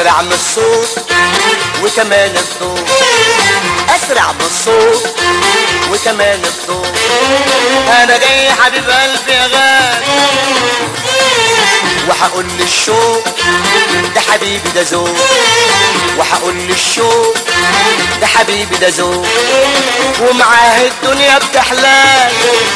اسرع من الصوت وكمان الضوء اسرع من الصوت وكمان الضوء انا جاي يا حبيب قلبي يا غالي وهقول للشوق ده حبيبي ده ذوق وهقول للشوق ده حبيبي ده ذوق ومعاه الدنيا بتحلال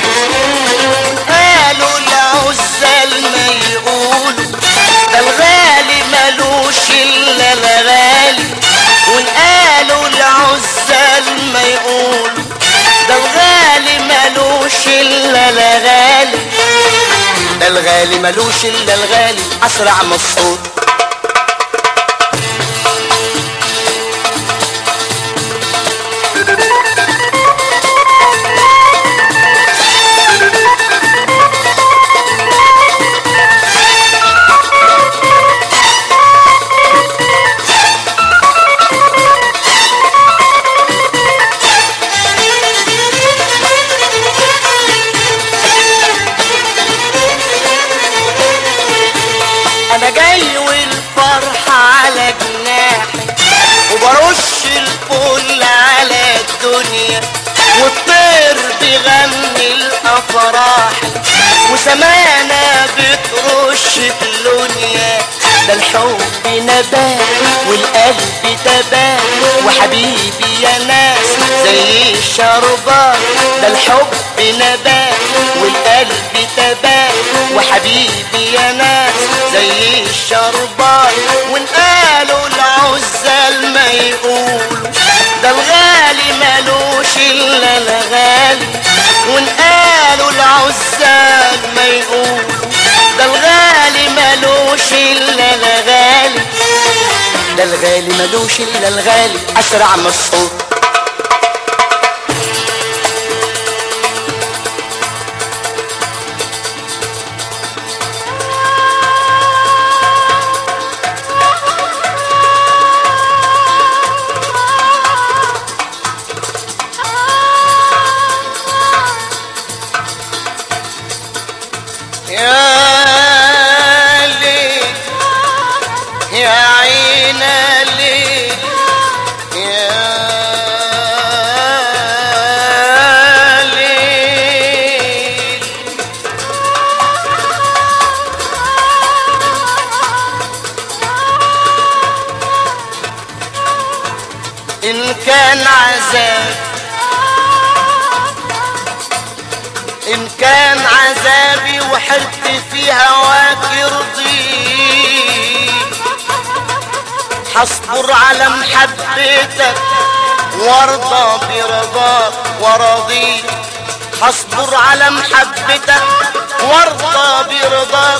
قالوا العزال ما يقولوا ده الغالي ملوش الا الغالي ونقالوا العزال ما يقولوا ده الغالي ملوش الا الغالي ده الغالي ملوش الا الغالي اسرع من الصوت انا جاي والفرحة على جناحي وبرش الفل على الدنيا والطير بيغني الافراح وسمانة بترش كلونيا ده الحب نبات والقلب تبات وحبيبي يا ناس زي الشربات ده الحب نبات والقلب تبات وحبيبي يا ناس زي الشربات ونقالوا العزال ما يقولوا ده الغالي ملوش الا الغالي ونقالوا العزال ما يقولوا ده الغالي ملوش الا الغالي ده الغالي ملوش الا الغالي اسرع من الصوت يا ليل يا عين ليل يا ليل إن كان عذاب إن كان عذابي وحرت في هواك يرضيك حصبر على محبتك وارضى برضاك وراضيك حصبر على محبتك وارضى برضاك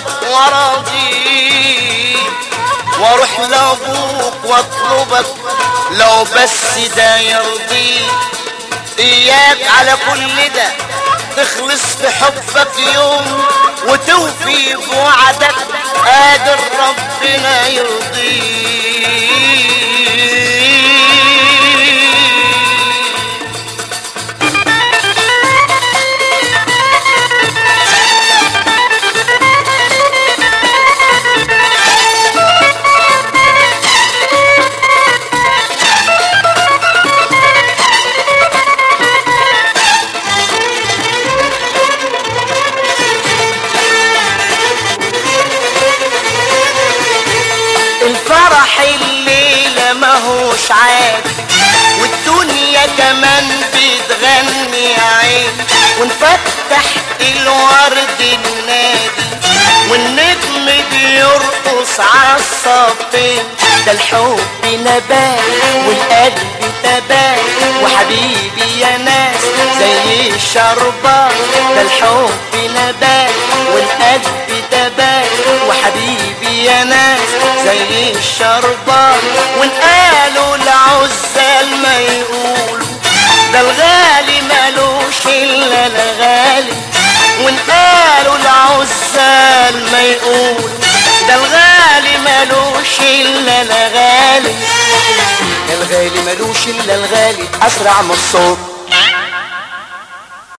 وراضيك واروح لابوك واطلبك لو بس ده يرضيك اياك على كل ده تخلص في حبك يوم وتوفي بوعدك قادر ربنا يرضيك الفرح الليلة ماهوش عادي والدنيا كمان بتغني يا عين ونفتح الورد النادي والنجم بيرقص عالصفين ده الحب نبات والقلب تبات وحبيبي يا ناس زي الشربات ده الحب نبات والقلب تبات وحبيبي يا ناس زي الشربات ونقالوا العزال ما يقولوا ده الغالي ملوش الا الغالي ونقالوا العزال ما يقولوا ده الغالي ملوش الا الغالي ده الغالي ملوش الا الغالي اسرع من الصوت